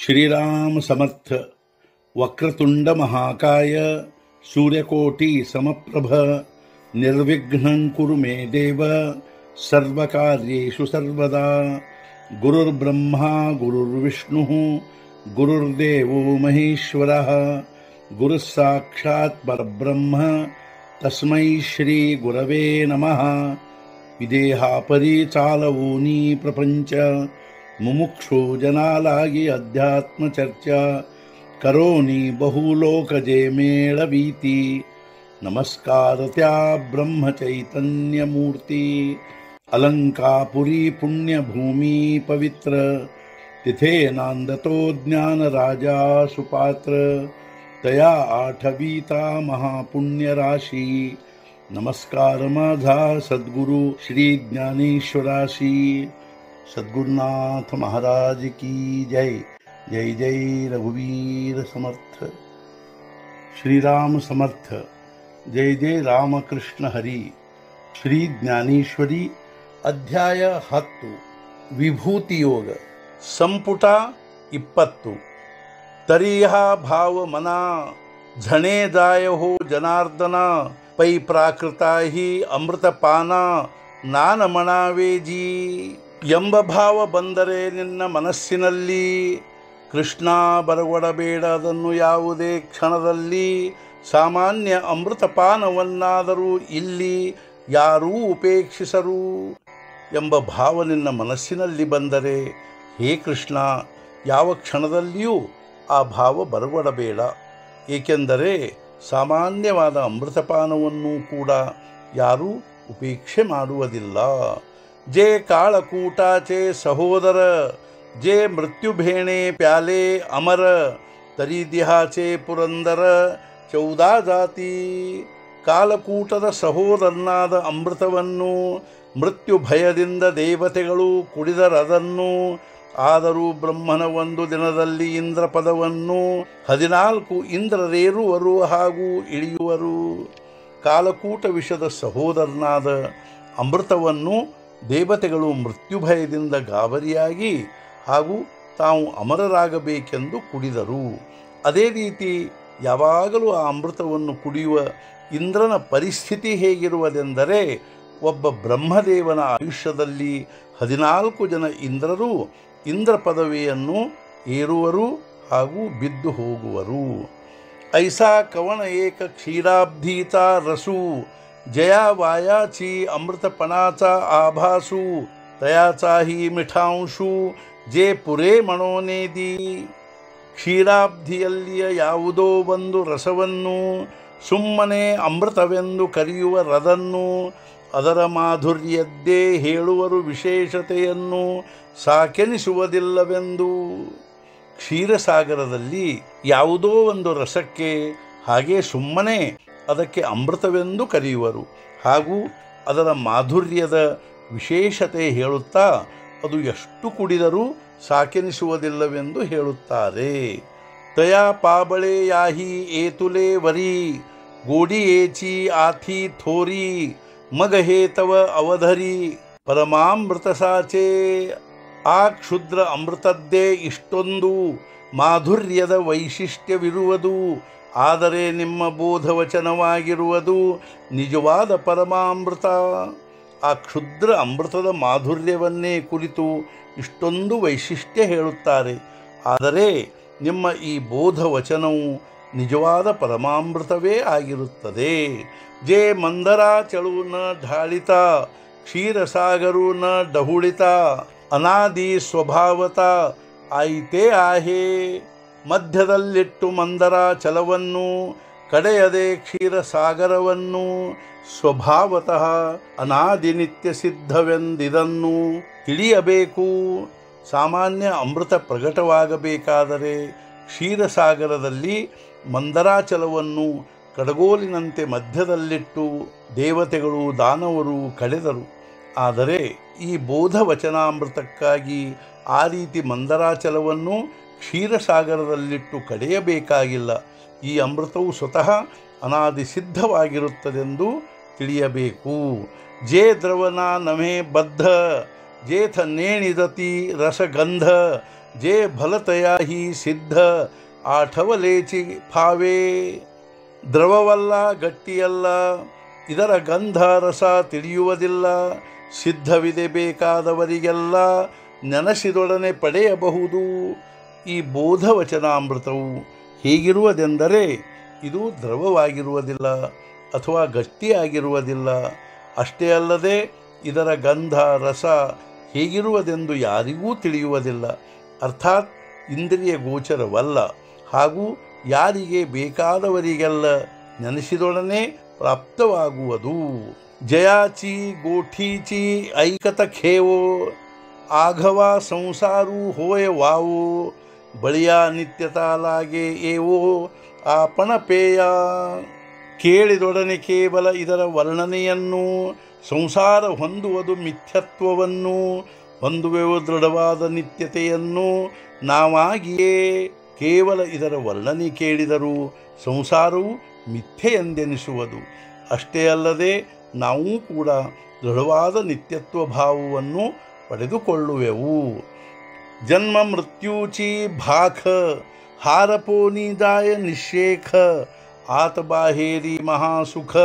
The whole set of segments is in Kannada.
श्रीराम समर्थ वक्रतुंड महाकाय सूर्यकोटि समप्रभ निर्विघ्नं कुरु मे देव सर्वकार्येषु सर्वदा गुरुर्ब्रह्मा गुरुर्विष्णुः गुरुर्देवो महेश्वरः गुरुः साक्षात् परब्रह्म तस्मै श्रीगुरवे नमः ವಿದೇಹಾಪರಿ ಚಾಲವೂನಿ ಪ್ರಪಂಚ ಮುಮುಕ್ಷು ಜನಾಲಾಗಿ ಅಧ್ಯಾತ್ಮ ಚರ್ಚಾ ಕರೋನಿ ಬಹುಲೋಕಜೆ ಮೇಳವೀತಿ ನಮಸ್ಕಾರತ್ಯಾ ಬ್ರಹ್ಮ ಚೈತನ್ಯ ಮೂರ್ತಿ ಅಲಂಕಾಪುರಿ ಪುಣ್ಯ ಭೂಮಿ ಪವಿತ್ರ तिथे नांदतो ज्ञान राजा सुपात्र तया आठवीता महापुण्य राशी नमस्कार माझा सद्गुरु श्री ज्ञानेश्वराशी सद्गुरुनाथ महाराज की जय जय जय रघुवीर समर्थ श्रीराम समर्थ जय जय रामकृष्ण हरी ಶ್ರೀ ಜ್ಞಾನೇಶ್ವರಿ ಅಧ್ಯಾಯ ಹತ್ತು ವಿಭೂತಿ ಯೋಗ ಸಂಪುಟ ಇಪ್ಪತ್ತು ತರಿಹ ಭಾವ ಮನ ಝಣೆ ದಾಯ ಹೋ ಜನಾರ್ದನ ಪೈ ಪ್ರಾಕೃತ ಹಿ ಅಮೃತಪಾನ ನಾನ ಮಣಾವೇಜಿ ಎಂಬ ಭಾವ ಬಂದರೆ ನಿನ್ನ ಮನಸ್ಸಿನಲ್ಲಿ ಕೃಷ್ಣ ಬರಗೊಡಬೇಡ ಅದನ್ನು ಯಾವುದೇ ಕ್ಷಣದಲ್ಲಿ ಸಾಮಾನ್ಯ ಅಮೃತಪಾನವನ್ನಾದರೂ ಇಲ್ಲಿ ಯಾರೂ ಉಪೇಕ್ಷಿಸರು ಎಂಬ ಭಾವ ನಿನ್ನ ಮನಸ್ಸಿನಲ್ಲಿ ಬಂದರೆ ಹೇ ಕೃಷ್ಣ ಯಾವ ಕ್ಷಣದಲ್ಲಿಯೂ ಆ ಭಾವ ಬರಗೊಡಬೇಡ ಏಕೆಂದರೆ ಸಾಮಾನ್ಯವಾದ ಅಮೃತಪಾನವನ್ನು ಕೂಡ ಯಾರೂ ಉಪೇಕ್ಷೆ ಮಾಡುವುದಿಲ್ಲ ಜೇ ಕಾಳಕೂಟಾಚೆ ಸಹೋದರ ಜೇ ಮೃತ್ಯುಭೇಣೆ ಪ್ಯಾಲೆ ಅಮರ ತರಿದಿಹಾಚೆ ಪುರಂದರ ಚೌದಾ ಜಾತಿ ಕಾಲಕೂಟದ ಸಹೋದರನಾದ ಅಮೃತವನ್ನು ಮೃತ್ಯು ಭಯದಿಂದ ದೇವತೆಗಳು ಕುಡಿದರದನ್ನು ಆದರೂ ಬ್ರಹ್ಮನ ಒಂದು ದಿನದಲ್ಲಿ ಇಂದ್ರ ಪದವನ್ನು ಹದಿನಾಲ್ಕು ಇಂದ್ರರೇರುವರು ಹಾಗೂ ಇಳಿಯುವರು ಕಾಲಕೂಟ ವಿಷದ ಸಹೋದರನಾದ ಅಮೃತವನ್ನು ದೇವತೆಗಳು ಮೃತ್ಯು ಭಯದಿಂದ ಗಾಬರಿಯಾಗಿ ಹಾಗೂ ತಾವು ಅಮರರಾಗಬೇಕೆಂದು ಕುಡಿದರು ಅದೇ ರೀತಿ ಯಾವಾಗಲೂ ಆ ಅಮೃತವನ್ನು ಕುಡಿಯುವ ಇಂದ್ರನ ಪರಿಸ್ಥಿತಿ ಹೇಗಿರುವುದೆಂದರೆ ಒಬ್ಬ ಬ್ರಹ್ಮದೇವನ ಆಯುಷ್ಯದಲ್ಲಿ ಹದಿನಾಲ್ಕು ಜನ ಇಂದ್ರರು ಇಂದ್ರ ಪದವಿಯನ್ನು ಏರುವರು ಹಾಗೂ ಬಿದ್ದು ಹೋಗುವರು ಐಸಾ ಕವನ ಏಕ ಕ್ಷೀರಾಬ್ಧೀತ ರಸು ಜಯ ವಾಯಾಚಿ ಅಮೃತಪಣಾಚ ಆಭಾಸು ತಯಾಚಾ ಹಿ ಮಿಠಾಂಶು ಜೇ ಪುರೇ ಮಣೋನೇದಿ ಕ್ಷೀರಾಬ್ಧಿಯಲ್ಲಿಯ ಯಾವುದೋ ಒಂದು ರಸವನ್ನು ಸುಮ್ಮನೆ ಅಮೃತವೆಂದು ಕರೆಯುವ ರದನ್ನು ಅದರ ಮಾಧುರ್ಯದ್ದೇ ಹೇಳುವರು ವಿಶೇಷತೆಯನ್ನು ಸಾಕೆನಿಸುವುದಿಲ್ಲವೆಂದು ಕ್ಷೀರಸಾಗರದಲ್ಲಿ ಯಾವುದೋ ಒಂದು ರಸಕ್ಕೆ ಹಾಗೆ ಸುಮ್ಮನೆ ಅದಕ್ಕೆ ಅಮೃತವೆಂದು ಕರೆಯುವರು ಹಾಗೂ ಅದರ ಮಾಧುರ್ಯದ ವಿಶೇಷತೆ ಹೇಳುತ್ತಾ ಅದು ಎಷ್ಟು ಕುಡಿದರೂ ಸಾಕೆನಿಸುವುದಿಲ್ಲವೆಂದು ಹೇಳುತ್ತಾರೆ ತಯಾ ಪಾಬಳೆ ಯಾಹಿ ಏತುಲೆ ವರಿ ಗೋಡಿ ಏಚಿ ಆಥಿ ಥೋರಿ ಮಗ ಹೇತವ ಅವಧರಿ ಪರಮಾಮೃತ ಸಾಚೆ ಆ ಕ್ಷುದ್ರ ಅಮೃತದ್ದೇ ಇಷ್ಟೊಂದು ಮಾಧುರ್ಯದ ವೈಶಿಷ್ಟ್ಯವಿರುವುದು ಆದರೆ ನಿಮ್ಮ ಬೋಧವಚನವಾಗಿರುವುದು ನಿಜವಾದ ಪರಮಾಮೃತ ಆ ಕ್ಷುದ್ರ ಅಮೃತದ ಮಾಧುರ್ಯವನ್ನೇ ಕುರಿತು ಇಷ್ಟೊಂದು ವೈಶಿಷ್ಟ್ಯ ಹೇಳುತ್ತಾರೆ ಆದರೆ ನಿಮ್ಮ ಈ ಬೋಧವಚನವು ನಿಜವಾದ ಪರಮಾಮೃತವೇ ಆಗಿರುತ್ತದೆ ಜೇ ಮಂದರ ಚಳು ನ ಢಾಳಿತ ಕ್ಷೀರಸಾಗರು ನ ಡಹುಳಿತ ಅನಾದಿ ಸ್ವಭಾವತ ಆಯಿತೇ ಆಹೇ ಮಧ್ಯದಲ್ಲಿಟ್ಟು ಮಂದರ ಚಲವನ್ನು ಕಡೆಯದೆ ಕ್ಷೀರಸಾಗರವನ್ನು ಸ್ವಭಾವತಃ ಅನಾದಿನಿತ್ಯ ಸಿದ್ಧವೆಂದಿದನ್ನು ತಿಳಿಯಬೇಕು ಸಾಮಾನ್ಯ ಅಮೃತ ಪ್ರಕಟವಾಗಬೇಕಾದರೆ ಕ್ಷೀರಸಾಗರದಲ್ಲಿ ಮಂದರಾಚಲವನ್ನು ಕಡಗೋಲಿನಂತೆ ಮಧ್ಯದಲ್ಲಿಟ್ಟು ದೇವತೆಗಳು ದಾನವರು ಕಳೆದರು ಆದರೆ ಈ ಬೋಧವಚನಾಮೃತಕ್ಕಾಗಿ ಆ ರೀತಿ ಮಂದರಾಚಲವನ್ನು ಕ್ಷೀರಸಾಗರದಲ್ಲಿಟ್ಟು ಕಡೆಯಬೇಕಾಗಿಲ್ಲ ಈ ಅಮೃತವು ಸ್ವತಃ ಅನಾದಿ ಸಿದ್ಧವಾಗಿರುತ್ತದೆಂದು ತಿಳಿಯಬೇಕು ಜೇ ದ್ರವನ ನಮೇ ಬದ್ಧ ಜೇಥ ನೇಣಿದತಿ ರಸಗಂಧ जे भलतया ही सिद्ध ಆಠವಲೇಚಿ ಫಾವೇ ದ್ರವವಲ್ಲ ಗಟ್ಟಿಯಲ್ಲ ಇದರ ಗಂಧ ರಸ ತಿಳಿಯುವುದಿಲ್ಲ ಸಿದ್ಧವಿದೆ ಬೇಕಾದವರಿಗೆಲ್ಲ ನೆನಸಿದೊಡನೆ ಪಡೆಯಬಹುದು ಈ ಬೋಧವಚನಾಮೃತವು ಹೇಗಿರುವುದೆಂದರೆ ಇದು ದ್ರವವಾಗಿರುವುದಿಲ್ಲ ಅಥವಾ ಗಟ್ಟಿಯಾಗಿರುವುದಿಲ್ಲ ಅಷ್ಟೇ ಅಲ್ಲದೆ ಇದರ ಗಂಧ ರಸ ಹೇಗಿರುವುದೆಂದು ಯಾರಿಗೂ ತಿಳಿಯುವುದಿಲ್ಲ ಅರ್ಥಾತ್ ಇಂದ್ರಿಯ ಗೋಚರವಲ್ಲ ಹಾಗೂ ಯಾರಿಗೆ ಬೇಕಾದವರಿಗೆಲ್ಲ ನೆನೆಸಿದೊಡನೆ ಪ್ರಾಪ್ತವಾಗುವುದು ಜಯಾಚಿ ಗೋಠೀಚಿ ಐಕತ ಖೇವೋ ಆಘವ ಸಂಸಾರು ಹೋಯ ವಾವೋ ಬಳಿಯ ನಿತ್ಯತಾಲಾಗೆ ಏವೋ ಆಪಣಪೇಯ ಕೇಳಿದೊಡನೆ ಕೇವಲ ಇದರ ವರ್ಣನೆಯನ್ನು ಸಂಸಾರ ಹೊಂದುವುದು ಮಿಥ್ಯತ್ವವನ್ನು ಹೊಂದುವೆವು ದೃಢವಾದ ನಿತ್ಯತೆಯನ್ನು ನಾವಾಗಿಯೇ ಕೇವಲ ಇದರ ವರ್ಣನೆ ಕೇಳಿದರೂ ಸಂಸಾರವು ಮಿಥ್ಯೆ ಎಂದೆನಿಸುವುದು ಅಷ್ಟೇ ಅಲ್ಲದೆ ನಾವು ಕೂಡ ದೃಢವಾದ ನಿತ್ಯತ್ವ ಭಾವವನ್ನು ಪಡೆದುಕೊಳ್ಳುವೆವು ಜನ್ಮ ಮೃತ್ಯೂಚಿ ಭಾಖ ಹಾರಪೋನಿದಾಯ ನಿಶೇಖ ಆತ ಬಾಹೇರಿ ಮಹಾಸುಖ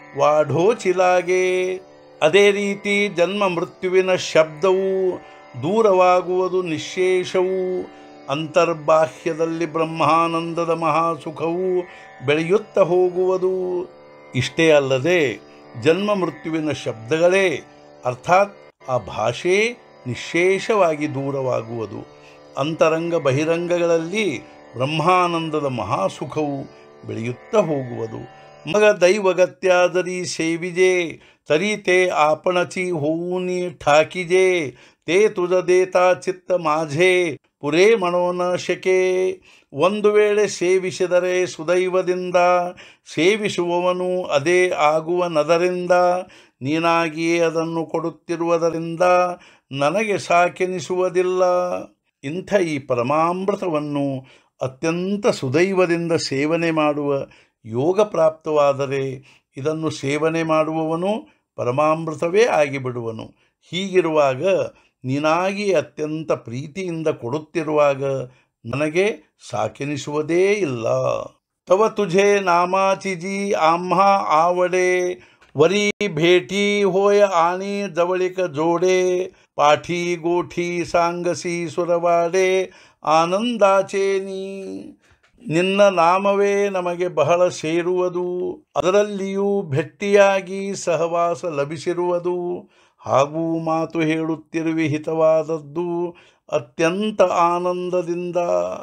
ವಾಢೋಚಿಲಾಗೆ ಅದೇ ರೀತಿ ಜನ್ಮ ಮೃತ್ಯುವಿನ ಶಬ್ದವು ದೂರವಾಗುವುದು ನಿಶೇಷವು ಅಂತರ್ಬಾಹ್ಯದಲ್ಲಿ ಬ್ರಹ್ಮಾನಂದದ ಮಹಾಸುಖವು ಬೆಳೆಯುತ್ತಾ ಹೋಗುವುದು ಇಷ್ಟೇ ಅಲ್ಲದೆ ಜನ್ಮ ಮೃತ್ಯುವಿನ ಶಬ್ದಗಳೇ ಅರ್ಥಾತ್ ಆ ಭಾಷೆ ನಿಶೇಷವಾಗಿ ದೂರವಾಗುವುದು ಅಂತರಂಗ ಬಹಿರಂಗಗಳಲ್ಲಿ ಬ್ರಹ್ಮಾನಂದದ ಮಹಾಸುಖವು ಬೆಳೆಯುತ್ತಾ ಹೋಗುವುದು ಮಗ ದೈವಗತ್ಯಾದರಿ ಸೇವಿಜೆ ತರೀತೆ ಆಪಣಚಿ ಹೋವುನಿ ಠಾಕಿಜೆ ತೇ ತುಜ ದೇತಾ ಚಿತ್ತ ಮಾಝೆ ಪುರೇ ಮನೋನ ಶಕೆ ಒಂದು ವೇಳೆ ಸೇವಿಸಿದರೆ ಸುದೈವದಿಂದ ಸೇವಿಸುವವನು ಅದೇ ಆಗುವ ನದರಿಂದ ನೀನಾಗಿಯೇ ಅದನ್ನು ಕೊಡುತ್ತಿರುವುದರಿಂದ ನನಗೆ ಸಾಕೆನಿಸುವುದಿಲ್ಲ ಇಂಥ ಈ ಪರಮಾಮೃತವನ್ನು ಅತ್ಯಂತ ಸುದೈವದಿಂದ ಸೇವನೆ ಮಾಡುವ ಯೋಗ ಪ್ರಾಪ್ತವಾದರೆ ಇದನ್ನು ಸೇವನೆ ಮಾಡುವವನು ಪರಮಾಮೃತವೇ ಆಗಿಬಿಡುವನು ಹೀಗಿರುವಾಗ ನೀನಾಗಿ ಅತ್ಯಂತ ಪ್ರೀತಿಯಿಂದ ಕೊಡುತ್ತಿರುವಾಗ ನನಗೆ ಸಾಕೆನಿಸುವುದೇ ಇಲ್ಲ ತವ ತುझे नामाची जी आम्हा आवडे वरी भेटी होय आणि जवळीक जोडे पाठी गोठी सांगसी ಸುರವಾಡೆ ಆನಂದಾಚೆ ನೀ ನಿನ್ನ ನಾಮವೇ ನಮಗೆ ಬಹಳ ಸೇರುವುದು ಅದರಲ್ಲಿಯೂ ಭೆಟ್ಟಿಯಾಗಿ ಸಹವಾಸ ಲಭಿಸಿರುವುದು ಹಾಗೂ ಮಾತು ಹೇಳುತ್ತಿರುವಿ ಹಿತವಾದದ್ದು ಅತ್ಯಂತ ಆನಂದದಿಂದ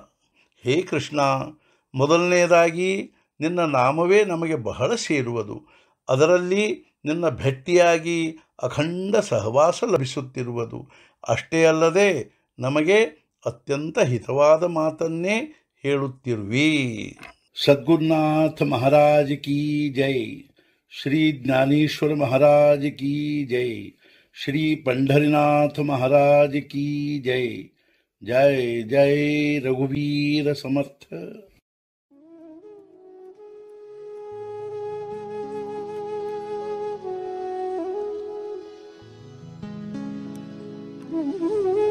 ಹೇ ಕೃಷ್ಣ ಮೊದಲನೇದಾಗಿ ನಿನ್ನ ನಾಮವೇ ನಮಗೆ ಬಹಳ ಸೇರುವುದು ಅದರಲ್ಲಿ ನಿನ್ನ ಭೆಟ್ಟಿಯಾಗಿ ಅಖಂಡ ಸಹವಾಸ ಲಭಿಸುತ್ತಿರುವುದು ಅಷ್ಟೇ ಅಲ್ಲದೆ ನಮಗೆ ಅತ್ಯಂತ ಹಿತವಾದ ಮಾತನ್ನೇ ಹೇಳುತ್ತಿರುವಿ ಸದ್ಗುರುನಾಥ ಮಹಾರಾಜ್ ಕಿ ಜೈ ಶ್ರೀ ಜ್ಞಾನೇಶ್ವರ ಮಹಾರಾಜ್ ಕಿ ಜೈ ಶ್ರೀ ಪಂಢರಿನಾಥ ಮಹಾರಾಜ್ ಕಿ ಜೈ ಜೈ ಜೈ ರಘುವೀರ ಸಮರ್ಥ Mm-hmm.